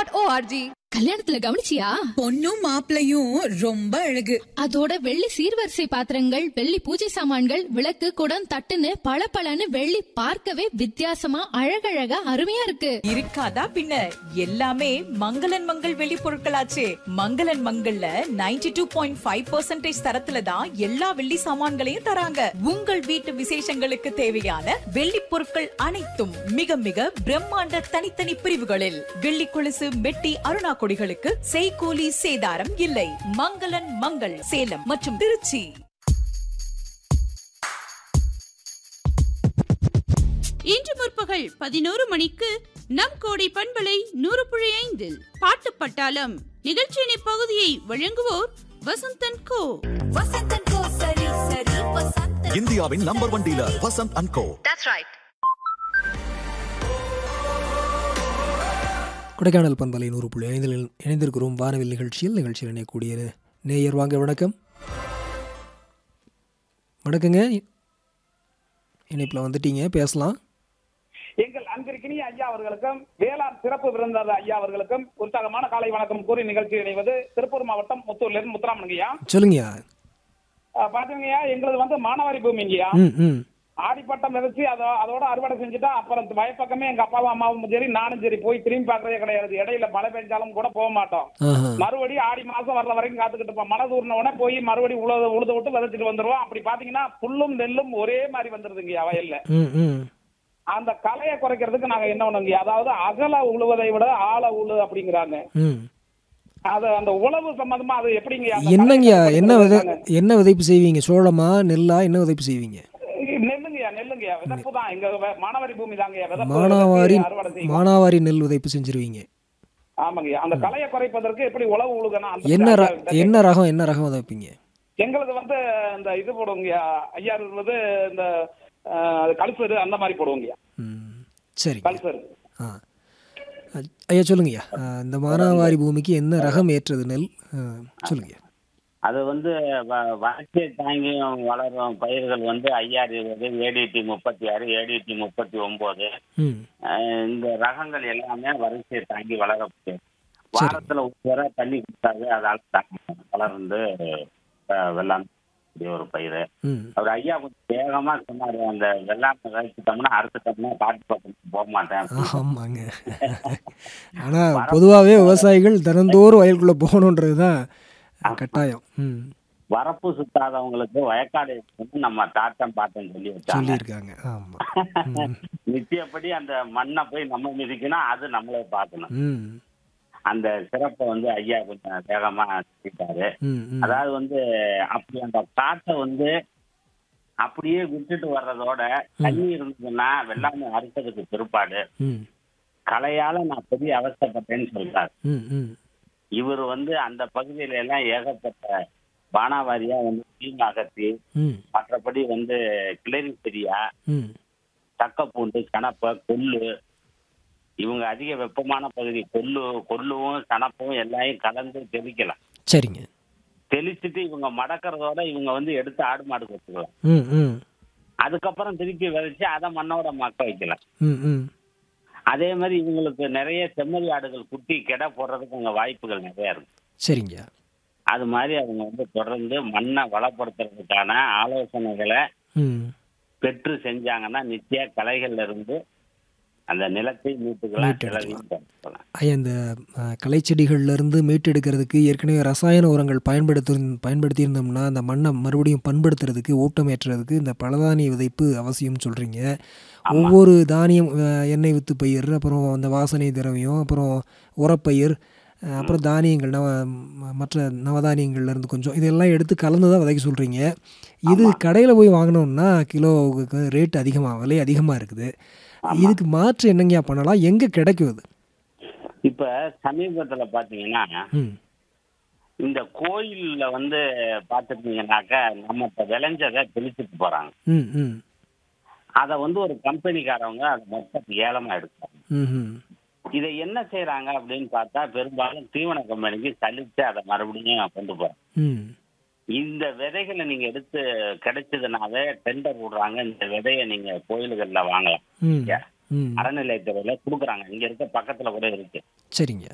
Dot O R G கல்யாணத்துல கவனிச்சியா பொண்ணும் மாப்பிளையும் ரொம்ப அழகு அதோட வெள்ளி சீர்வரிசை பாத்திரங்கள் வெள்ளி பூஜை சாமான்கள் விளக்கு குடம் தட்டுன்னு பளபளன்னு வெள்ளி பார்க்கவே வித்தியாசமா அழகழகா அருமையா இருக்கு இருக்காதா பின்ன எல்லாமே மங்களன் மங்கள் வெளி பொருட்களாச்சே மங்களன் மங்கள்ல 92.5% டூ பாயிண்ட் ஃபைவ் தரத்துல தான் எல்லா வெள்ளி சாமான்களையும் தராங்க உங்கள் வீட்டு விசேஷங்களுக்கு தேவையான வெள்ளி பொருட்கள் அனைத்தும் மிக மிக பிரம்மாண்ட தனித்தனி பிரிவுகளில் வெள்ளி கொலுசு மெட்டி அருணா கொடிகளுக்கு செய்கூலி சேதாரம் இல்லை மங்களன் மங்கள் சேலம் மற்றும் திருச்சி இன்று முற்பகல் பதினோரு மணிக்கு நம் கோடி பண்பலை நூறு புள்ளி ஐந்தில் பாட்டு பட்டாளம் நிகழ்ச்சியின் இப்பகுதியை வழங்குவோர் வசந்தன் கோ இந்தியாவின் number one dealer Vasanth and co Kodaikanal பண்பலை நூறு புள்ளி ஐந்தில் இணைந்திருக்கிறோம் வானவில் நிகழ்ச்சியில் நிகழ்ச்சியில் இணையக்கூடிய நேயர் வாங்க வணக்கம் வணக்கங்க இணைப்பில் வந்துட்டீங்க பேசலாம் எங்கள் அன்பிற்கினிய ஐயா அவர்களுக்கும் வேளாண் சிறப்பு விருந்தாளர் ஐயா அவர்களுக்கும் உற்சாகமான காலை வணக்கம் கூறி நிகழ்ச்சி இணைவது திருப்பூர் மாவட்டம் முத்தூர்ல இருந்து முத்துராமனுங்கய்யா சொல்லுங்கய்யா அஹ் பாத்தீங்கய்யா எங்களது வந்து மானவாரி பூமிங்கய்யா ம் ம் ஆடிப்பட்டம் விதைச்சு அதோ அதோட அறுவடை செஞ்சுட்டா அப்புறம் வயப்பக்கமே எங்க அப்பாவும் அம்மாவும் சரி நானும் சரி போய் திரும்பி பார்க்கறதே கிடையாது இடையில மழை பெஞ்சாலும் கூட போக மாட்டோம் ஆஹா மறுபடியும் ஆடி மாசம் வர்ற வரைக்கும் காத்துக்கிட்டு இருப்போம் மழை தூர்ன உடனே போய் மறுபடியும் உழுத உழுத விட்டு விதைச்சிட்டு வந்துருவோம் அப்படி பாத்தீங்கன்னா புல்லும் நெல்லும் ஒரே மாதிரி வந்துருதுங்கய்யா வயல்ல ம் ம் அந்த கலையை குறைக்கிறதுக்கு நாங்க என்ன பண்ணுங்க அதாவது அகல உழுவதை விட ஆழ உழு அப்படிங்கிறாங்க ம் அது அந்த உழவு சம்பந்தமா அது எப்படிங்க அந்த என்னங்கய்யா கலையை என்ன விதை குறைக்கிறதுக்காங்க? என்ன விதைப்பு செய்வீங்க சோளமா நெல்லா என்ன விதைப்பு செய்வீங்க நெல்லுங்கய்யா நெல்லுங்கய்யா விதப்பு தான் எங்க வ- மானாவாரி பூமி தாங்கய்யா விதப்பு மானாவாரி விதைச்சு அறுவடை செய்வோம் மானாவாரி நெல் விதைப்பு செஞ்சிருவீங்க ஆமாங்கய்யா அந்த கலையை குறைப்பதற்கு எப்படி உழவு உழுகணும் அந்த என்ன ர அந்த- என்ன ரகம் என்ன ரகம் விதைப்பீங்க எங்களது வந்து இந்த இது போடுவோங்கய்யா ஐயா இருபது இந்த அஹ், கல்சரு அந்த மாதிரி போடுவோங்கய்யா ம் சரிங்க கல்சரு ஆ அ- ஐயா சொல்லுங்கய்யா ஆ, இந்த மானாவாரி பூமிக்கு என்ன ரகம் ஏற்றது நெல் ஆ, சொல்லுங்கய்யா அது வந்து வ- வறட்சியை தாங்கியும் வளரும் பயிர்கள் வந்து ஐஆர் இருபது ஏடிடி முப்பத்தி ஆறு ஏடிடி முப்பத்தி ஒன்பது ம் இந்த ரகங்கள் எல்லாமே வறட்சியை தாங்கி வளரக்கூடிய வாரத்துல ஒரு தடவை தண்ணி கொடுத்தாவே அதால் தாங்கி வளர்ந்து அஹ், வெள்ளாமை கூடிய ஒரு பயிர் ம் அவர் ஐயா கொஞ்சம் வேகமா சொன்னாரு அந்த வெள்ளாமை விளைச்சிட்டோம்னா அறுத்துட்டோம்னா காட்டு பக்கம் போக மாட்டேன் ஆமாங்க ஆனால் பொதுவாகவே விவசாயிகள் தினந்தோறும் வயலுக்குள்ளே போகணுன்றது தான் கட்டாயம் ம் வரப்பு சுத்தாதவங்களுக்கு வயக்காடு இருக்குன்னு நம்ம தாத்தன் பாட்டன் சொல்லி வச்சாங்க சொல்லியிருக்காங்க ஆமாம் நித்தியப்படி அந்த மண்ணை போய் நம்ம மிதிக்கணும் அது நம்மளே பார்க்கணும் ம் அந்த சிறப்பை வந்து ஐயா கொஞ்சம் வேகமா சொல்லிட்டாரு ம் ம் அதாவது வந்து அப்படி அந்த காட்டை வந்து அப்படியே விட்டுட்டு வர்றதோட தண்ணி இருந்ததுன்னா வெள்ளாமை அறுத்ததுக்கு பிற்பாடு ம் கலையால நான் பெரிய அவஸ்தைப்பட்டேன்னு சொல்றாரு ம் ம் இவர் வந்து அந்த பகுதியில எல்லாம் ஏகப்பட்ட வானாவாரியா வந்து தீங்கு அகத்தி ம் மற்றபடி வந்து கிளறி செடியா ம் தக்கப்பூண்டு கணப்பை கொள்ளு இவங்க அதிக வெப்பமான பகுதி கொள்ளு கொள்ளுவும் கணப்பும் எல்லாத்தையும் கலந்து தெளிக்கலாம் சரிங்க தெளிச்சுட்டு இவங்க மடக்கிறதோட இவங்க வந்து எடுத்து ஆடு மாடு வச்சுக்கலாம் ம் ம் அதுக்கப்புறம் திருப்பி விதைச்சு அதை மண்ணோட மக்க வைக்கலாம் ம் ம் அதே மாதிரி இவங்களுக்கு நிறைய செம்மறி ஆடுகள் குட்டி கெடை போடுறதுக்கு அங்கே வாய்ப்புகள் நிறைய இருக்கு சரிங்க அது மாதிரி அவங்க வந்து தொடர்ந்து மண்ணை வளப்படுத்துறதுக்கான ஆலோசனைகளை ம் பெற்று செஞ்சாங்கன்னா நிச்சய கலைகள்ல இருந்து அந்த நிலத்தை மீட்டுக்கலாம் மீட்டெடுக்கலாம். நிலவையும் தடுக்கலாம். ஐயா இந்த அஹ், களைச்செடிகள்லேருந்து மீட்டெடுக்கிறதுக்கு ஏற்கனவே ரசாயன உரங்கள் பயன்படுத்தி பயன்படுத்தியிருந்தோம்னா அந்த மண்ணை மறுபடியும் பண்படுத்துறதுக்கு ஊட்டமேற்றுறதுக்கு இந்த பலதானிய விதைப்பு அவசியம் சொல்கிறீங்க ஒவ்வொரு தானியம் அஹ், எண்ணெய் வித்து பயிர் அப்புறம் அந்த வாசனை திரவியம் அப்புறம் உரப்பயிர் அஹ், அப்புறம் தானியங்கள் நவ ம- மற்ற நவதானியங்கள்லேருந்து கொஞ்சம் இதெல்லாம் எடுத்து கலந்து தான் விதைக்க சொல்கிறீங்க இது கடையில் போய் வாங்கினோம்னா கிலோவுக்கு ரேட் அதிகமாக விலை அதிகமாக இருக்குது இதுக்கு மாற்று என்னங்கய்யா பண்ணலாம் எங்கே கிடைக்கும் இது இப்ப சமீபத்துல பாத்தீங்கன்னா ம் இந்த கோயில்ல வந்து பாத்துட்டீங்கன்னாக்க நம்ம இப்ப விளைஞ்சதை தெளிச்சுட்டு போறாங்க ம் ம் அதை வந்து ஒரு கம்பெனிக்காரவங்க அதை மொத்தம் ஏலமா எடுக்கிறாங்க ம் ம் இதை என்ன செய்யறாங்க அப்படின்னு பார்த்தா பெரும்பாலும் தீவன கம்பெனிக்கு சலிச்சு அதை மறுபடியும் கொண்டு போறாங்க ம் இந்த விதைகளை நீங்க எடுத்து கிடைச்சதுனாவே டெண்டர் விடுறாங்க இந்த விதையை நீங்க கோயில்கள்ல வாங்கலாம் ம் ம் அறநிலையத்துறையில கொடுக்குறாங்க இங்க இருக்க பக்கத்துல கூட இருக்கு சரிங்க